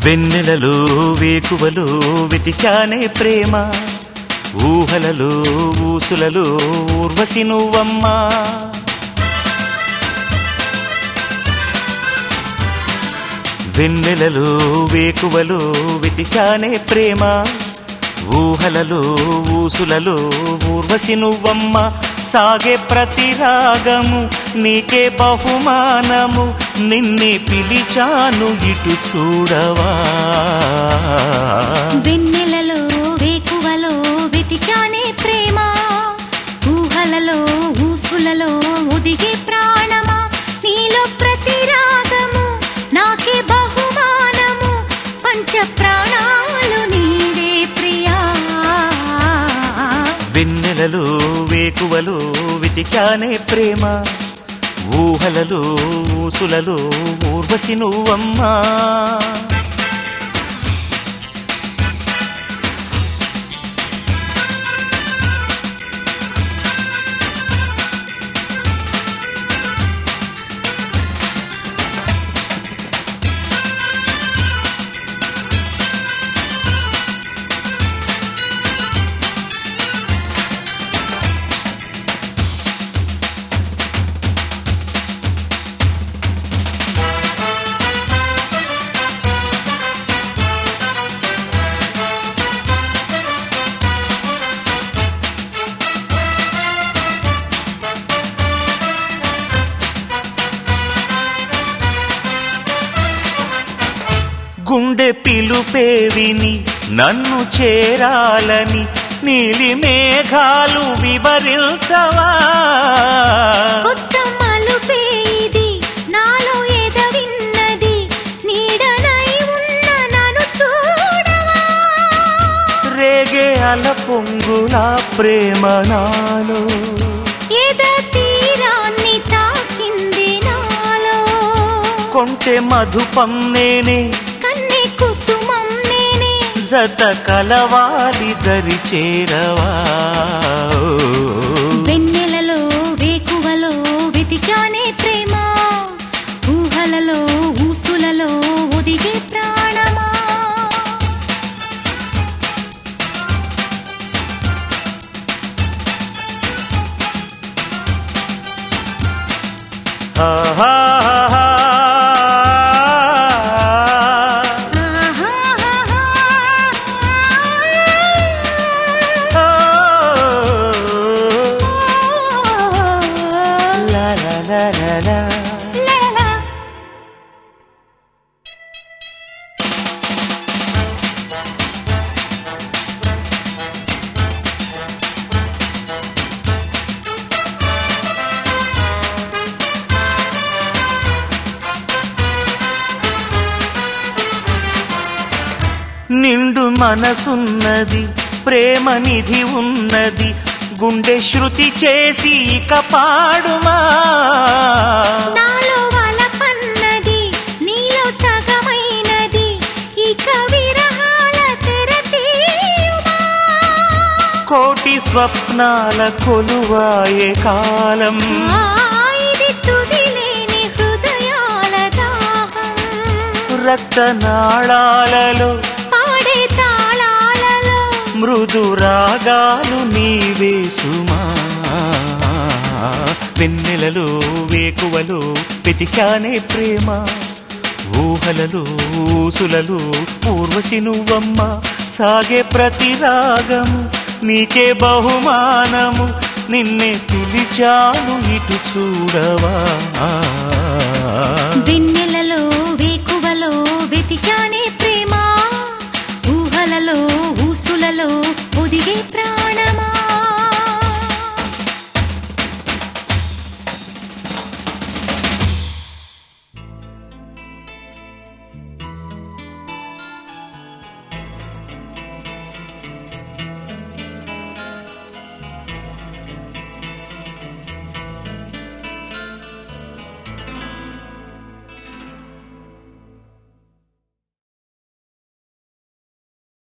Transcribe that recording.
వెన్నెలలో వేకువలో వెతికానే ప్రేమ ఊహలలో ఊసులలో ఊర్వశి నువ్వమ్మా వెన్నెలలో వేకువలో వెతికానే ప్రేమ ఊహలలో ఊసులలో ఊర్వశి నువ్వమ్మ సాగే ప్రతి రాగము నీకే బహుమానము నిన్నే పిలిచాను ఇటు చూడవా వెన్నెలలో వేకువలో వెతికానే ప్రేమ ఊహలలో ఊసులలో ఒదిగే ప్రాణమా నీలో ప్రతి రాగము నాకే బహుమానము పంచ ప్రాణాలు నీవే ప్రియా వెన్నెలలో వేకువలో వెతికానే ప్రేమ ఊహలలో ఊసులలో ఊర్వశి నువ్వమ్మా గుండె పిలుపే విని నన్ను చేరాలని నీలి మేఘాలు వివరించవా కొత్త మలుపే ఇది నాలో ఎదవిన్నది నీడనై ఉన్న నన్ను చూడవా రేగే అల పొంగులా ప్రేమ నాలో ఎద తీరాన్ని తాకింది నాలో కొంటె మధుపం నేనే కన్నె కుసుమం నేనే జత కలవాలి దరి చేరవా వెన్నెలలో వేకువలో వెతికానే ప్రేమ ఊహలలో ఊసులలో ఒదిగే ప్రాణమా ఆహాహాహా. లా లా లా లా లా. నిండు మనసున్నది ప్రేమ నిధి ఉన్నది గుండె శృతి చేసి ఇక పాడుమా నాలో వలపన్నది నీలో సగమైనది ఇక విరహాల తెర తీయుమా కోటి స్వప్నాల కొలువాయే కాలం ఆ, ఇది తుదిలేని హృదయాల దాహం రక్తనాళాలలో పాడే తాళాలలో మృదు రాగాలు నీవే సుమా వెన్నెలలో వేకువలో వెతికానే ప్రేమ ఊహలలో ఊసులలో ఊర్వశి నువ్వమ్మ సాగే ప్రతి రాగము నీకే బహుమానము నిన్నే పిలిచాను ఇటు చూడవా వెన్నెలలో వేకువలో వెతికానే ప్రేమ ఊహలలో ఊసులలో ఒదిగే ప్రాణ